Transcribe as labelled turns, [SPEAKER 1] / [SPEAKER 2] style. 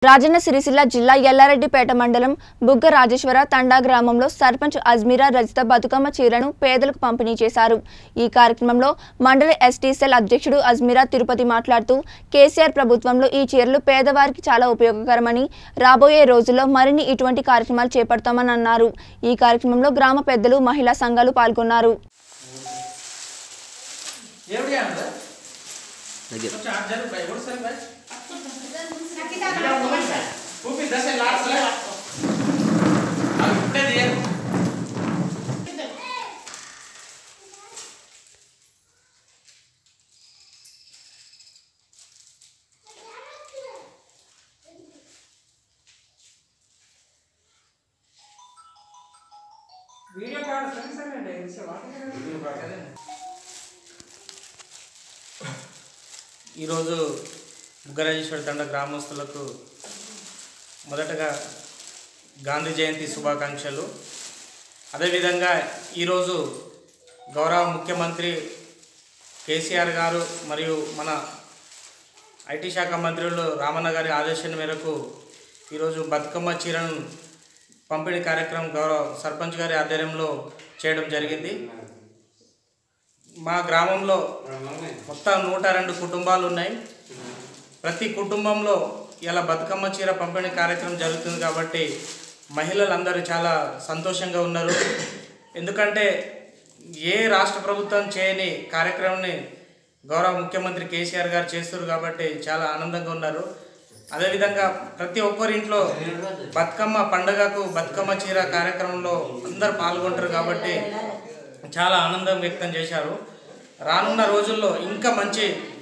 [SPEAKER 1] రాజన్న సిరిసిల్ల జిల్లా ఎల్లారెడ్డిపేట మండలం బుగ్గ రాజేశ్వర తండా గ్రామంలో సర్పంచ్ అజ్మీరా రజిత బతుకమ్మ చీరను పేదలకు పంపిణీ చేశారు ఈ కార్యక్రమంలో మండలి ఎస్టీ సెల్ అధ్యక్షుడు అజ్మీరా తిరుపతి మాట్లాడుతూ కేసీఆర్ ప్రభుత్వంలో ఈ చీరలు పేదవారికి చాలా ఉపయోగకరమని రాబోయే రోజుల్లో మరిన్ని ఇటువంటి కార్యక్రమాలు చేపడతామని అన్నారు ఈ కార్యక్రమంలో గ్రామ పెద్దలు మహిళా సంఘాలు పాల్గొన్నారు
[SPEAKER 2] एवढी आणलं
[SPEAKER 3] దగ్గర
[SPEAKER 2] तुमच्या आठ जण बाई एवढं सर बाई खूप दस लाट सर कुठे दे
[SPEAKER 4] వీడియో కాల్ సరిసరండి వాటి
[SPEAKER 2] ఈరోజు బుగ్గరాజేశ్వర తండ గ్రామస్తులకు మొదటగా గాంధీ జయంతి శుభాకాంక్షలు అదేవిధంగా ఈరోజు గౌరవ ముఖ్యమంత్రి కేసీఆర్ గారు మరియు మన ఐటీ శాఖ మంత్రులు రామన్న గారి ఆదేశం మేరకు ఈరోజు బతుకమ్మ చీరను పంపిణీ కార్యక్రమం గౌరవ సర్పంచ్ గారి ఆధ్వర్యంలో చేయడం జరిగింది మా గ్రామంలో మొత్తం నూట రెండు కుటుంబాలు ఉన్నాయి ప్రతి కుటుంబంలో ఇలా బతుకమ్మ చీర పంపిణీ కార్యక్రమం జరుగుతుంది కాబట్టి మహిళలందరూ చాలా సంతోషంగా ఉన్నారు ఎందుకంటే ఏ రాష్ట్ర ప్రభుత్వం చేయని కార్యక్రమాన్ని గౌరవ ముఖ్యమంత్రి కేసీఆర్ గారు చేస్తారు కాబట్టి చాలా ఆనందంగా ఉన్నారు అదేవిధంగా ప్రతి ఒక్కరింట్లో బతుకమ్మ పండుగకు బతుకమ్మ చీర కార్యక్రమంలో అందరు పాల్గొంటారు కాబట్టి చాలా ఆనందం వ్యక్తం చేశారు రానున్న రోజుల్లో ఇంకా మంచి